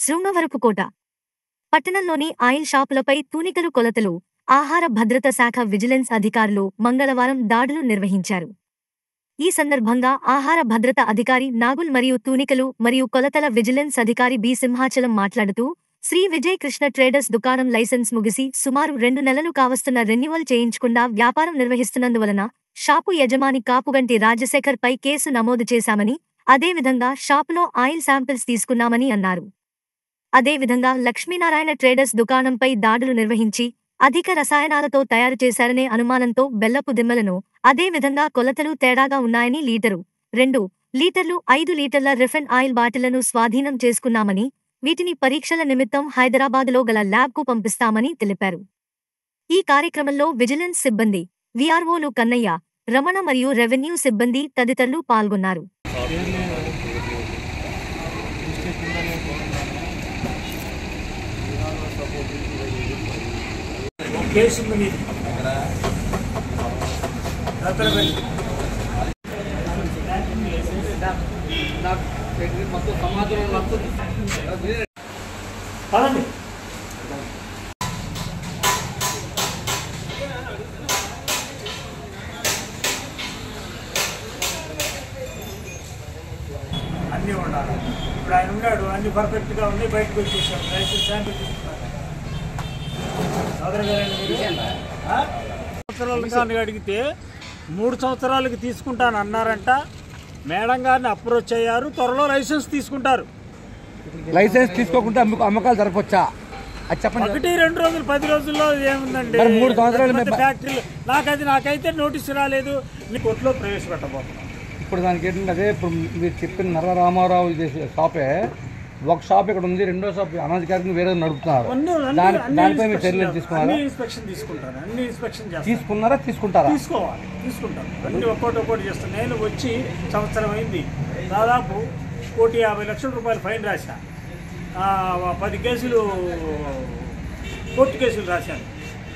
శృంగవరపుకోట పట్టణంలోని ఆయిల్ షాపులపై తూనికలు కొలతలు ఆహార భద్రత శాఖ విజిలెన్స్ అధికారులు మంగళవారం దాడులు నిర్వహించారు ఈ సందర్భంగా ఆహార భద్రత అధికారి నాగుల్ మరియు తూనికలు మరియు కొలతల విజిలెన్స్ అధికారి బి సింహాచలం మాట్లాడుతూ శ్రీ విజయ్ కృష్ణ ట్రేడర్స్ దుకాణం లైసెన్స్ ముగిసి సుమారు రెండు నెలలు కావస్తున్న రెన్యువల్ చేయించకుండా వ్యాపారం నిర్వహిస్తున్నందువలన షాపు యజమాని కాపుగంటి రాజశేఖర్ పై కేసు నమోదు చేశామని అదేవిధంగా షాపులో ఆయిల్ శాంపిల్స్ తీసుకున్నామని అన్నారు అదేవిధంగా లక్ష్మీనారాయణ ట్రేడర్స్ దుకాణంపై దాడులు నిర్వహించి అధిక రసాయనాలతో తయారు చేశారనే అనుమానంతో బెల్లపు దిమ్మలను అదేవిధంగా కొలతలు తేడాగా ఉన్నాయని లీటరు రెండు లీటర్లు ఐదు లీటర్ల రిఫైన్ ఆయిల్ బాటిళ్లను స్వాధీనం చేసుకున్నామని వీటిని పరీక్షల నిమిత్తం హైదరాబాదులో గల ల్యాబ్కు పంపిస్తామని తెలిపారు ఈ కార్యక్రమంలో విజిలెన్స్ సిబ్బంది విఆర్ఓలు కన్నయ్య రమణ మరియు రెవెన్యూ సిబ్బంది తదితరులు పాల్గొన్నారు కేసు ఉంది నీది రతనపల్లి మొత్తం సమాచారం వస్తుంది పదండి అన్నీ ఉండాలి ఇప్పుడు ఆయన ఉన్నాడు అన్ని పర్ఫెక్ట్గా ఉన్నాయి బయటకు వచ్చేసాం లైసెన్స్ శాంపిల్ తీసుకున్నాను సోదరు గారండి మీరు? ఆ? సంవత్సరాలు కానీ అడిగితే మూడు సంవత్సరాలకి తీసుకుంటాను అన్నారంట మేడం గారిని అప్రోచ్ అయ్యారు త్వరలో లైసెన్స్ తీసుకుంటారు లైసెన్స్ తీసుకోకుండా అమ్ముకు అమ్మకాలు జరపొచ్చా అది చెప్పండి ఒకటి రెండు రోజులు పది రోజుల్లో ఏముందండి మరి మూడు సంవత్సరాలు పెద్ద మేము- ఫ్యాక్టరీలు నాకది నాకైతే నోటీసు రాలేదు మీ కొట్లో ప్రవేశపెట్టబోతున్నాం ఇప్పుడు దానికి ఏంటంటే అదే ఇప్పుడు మీరు చెప్పిన నర్ర రామారావు చేసే షాపే ఒక షాప్ ఇక్కడ ఉంది రెండో షాప్ అనధికారికంగా వేరే నడుపుతున్నారు అన్ని అన్ని- దాని అన్ని దానిపై మీరు ఇన్స్పెక్షన్ చర్యలు తీసుకున్నారా అన్ని ఇన్స్పెక్షన్ తీసుకుంటాను అన్ని ఇన్స్పెక్షన్ చేస్తాను తీసుకున్నారా తీసుకుంటారా తీసుకోవాలి తీసుకుంటాను అన్ని ఒక్కోటి ఒక్కోటి చేస్తాను నేను వచ్చి సంవత్సరం అయింది దాదాపు కోటి యాభై లక్షల రూపాయలు ఫైన్ రాశా ఆ, పది కేసులు కోర్టు కేసులు రాశాను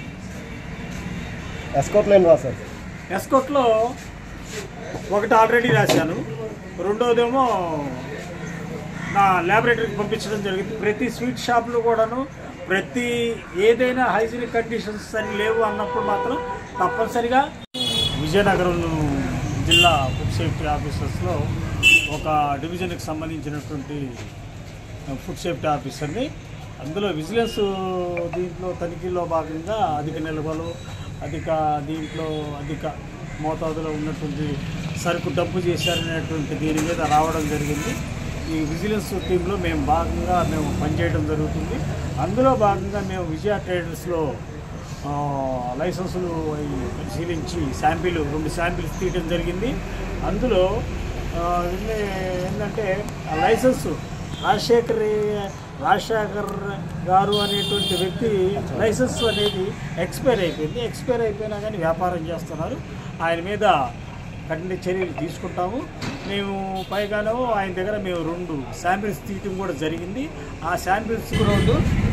ఎస్కోట్ లైన్ రాశారు ఎస్కోట్లో ఒకటి ఆల్రెడీ రాశాను రెండోదేమో నా ల్యాబొరేటరీకి పంపించడం జరిగింది ప్రతి స్వీట్ షాప్లో కూడాను ప్రతి ఏదైనా హైజీనిక్ కండిషన్స్ అని లేవు అన్నప్పుడు మాత్రం తప్పనిసరిగా విజయనగరం జిల్లా ఫుడ్ సేఫ్టీ ఆఫీసర్స్లో ఒక డివిజన్కి సంబంధించినటువంటి ఫుడ్ సేఫ్టీ ఆఫీసర్ని అందులో విజిలెన్స్ దీంట్లో తనిఖీలో భాగంగా అధిక నిల్వలు అధిక దీంట్లో అధిక మోతాదులో ఉన్నటువంటి సరుకు డబ్బు చేశారనేటువంటి దీని మీద రావడం జరిగింది ఈ విజిలెన్స్ టీంలో మేము భాగంగా మేము పనిచేయడం జరుగుతుంది అందులో భాగంగా మేము విజయ ట్రేడర్స్లో ఆ, లైసెన్సులు అవి పరిశీలించి శాంపిల్ రెండు శాంపిల్స్ తీయడం జరిగింది అందులో ఆ, ఎన్ని- ఏంటంటే ఆ లైసెన్స్ రాజశేఖర్ రాజశేఖర్ గారు అనేటువంటి వ్యక్తి లైసెన్స్ అనేది ఎక్స్పైర్ అయిపోయింది ఎక్స్పైర్ అయిపోయినా కానీ వ్యాపారం చేస్తున్నారు ఆయన మీద కఠిన చర్యలు తీసుకుంటాము మేము పైగానో ఆయన దగ్గర మేము రెండు శాంపిల్స్ తీయటం కూడా జరిగింది ఆ శాంపిల్స్ రోడ్డు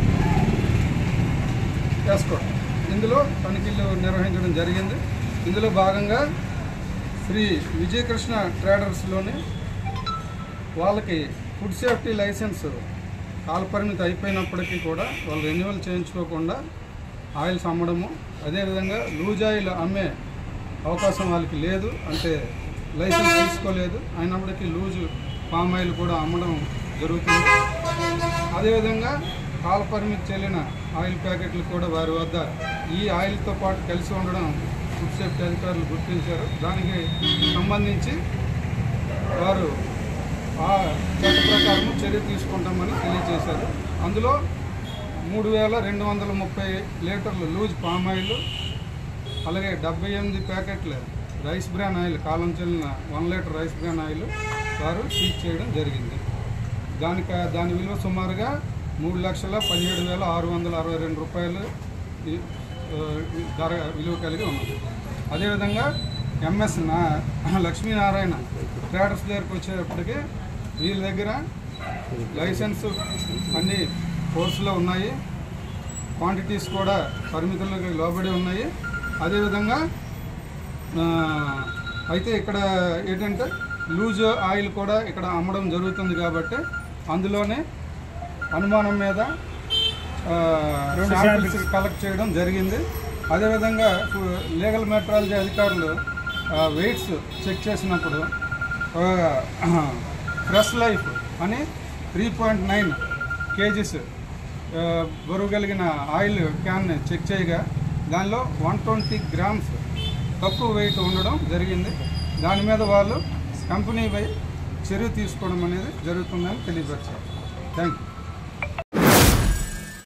ఎస్కోట్ ఇందులో తనిఖీలు నిర్వహించడం జరిగింది ఇందులో భాగంగా శ్రీ విజయకృష్ణ ట్రేడర్స్లోని వాళ్ళకి ఫుడ్ సేఫ్టీ లైసెన్స్ కాలపరిమితి అయిపోయినప్పటికీ కూడా వాళ్ళు రెన్యువల్ చేయించుకోకుండా ఆయిల్స్ అమ్మడము అదేవిధంగా లూజ్ ఆయిల్ అమ్మే అవకాశం వాళ్ళకి లేదు అంటే లైసెన్స్ తీసుకోలేదు అయినప్పటికీ లూజు పామ్ ఆయిల్ కూడా అమ్మడం జరుగుతుంది అదేవిధంగా కాల పరిమితి చెల్లిన ఆయిల్ ప్యాకెట్లు కూడా వారి వద్ద ఈ ఆయిల్తో పాటు కలిసి ఉండడం ఫుడ్ సేఫ్టీ అధికారులు గుర్తించారు దానికి సంబంధించి వారు ఆ చట్ట ప్రకారం చర్య తీసుకుంటామని తెలియజేశారు అందులో మూడు వేల రెండు వందల ముప్పై లీటర్లు లూజ్ పామ్ ఆయిల్ అలాగే డెబ్బై ఎనిమిది ప్యాకెట్ల రైస్ బ్రాన్ ఆయిల్ కాలం చెల్లిన one litre rice bran oil వారు సీజ్ చేయడం జరిగింది దానికి దాని విలువ సుమారుగా మూడు లక్షల పదిహేడు వేల ఆరు వందల అరవై రెండు రూపాయలు ఈ, ఆ, ధర విలువ కలిగి ఉన్నది అదేవిధంగా ఎంఎస్ నా లక్ష్మీనారాయణ ట్రేడర్స్ దగ్గరికి వచ్చేటప్పటికి వీళ్ళ దగ్గర లైసెన్స్ అన్ని కోర్సులో ఉన్నాయి క్వాంటిటీస్ కూడా పరిమితులకు లోబడి ఉన్నాయి అదేవిధంగా ఆ, అయితే ఇక్కడ ఏంటంటే లూజ్ ఆయిల్ కూడా ఇక్కడ అమ్మడం జరుగుతుంది కాబట్టి అందులోనే అనుమానం మీద ఆ, శాంపిల్స్ కలెక్ట్ చేయడం జరిగింది అదేవిధంగా పు- లీగల్ మెట్రాలజీ అధికారులు ఆ, వెయిట్స్ చెక్ చేసినప్పుడు ఆ, ఫ్రెష్ లైఫ్ అని త్రీ పాయింట్ నైన్ కేజీస్ ఆ, బరువు కలిగిన ఆయిల్ క్యాన్ చెక్ చేయగా దానిలో వన్ ట్వంటీ గ్రామ్స్ తక్కువ వెయిట్ ఉండడం జరిగింది దాని మీద వాళ్ళు కంపెనీపై చర్య తీసుకోవడం అనేది జరుగుతుందని తెలియపరిచారు థ్యాంక్ యూ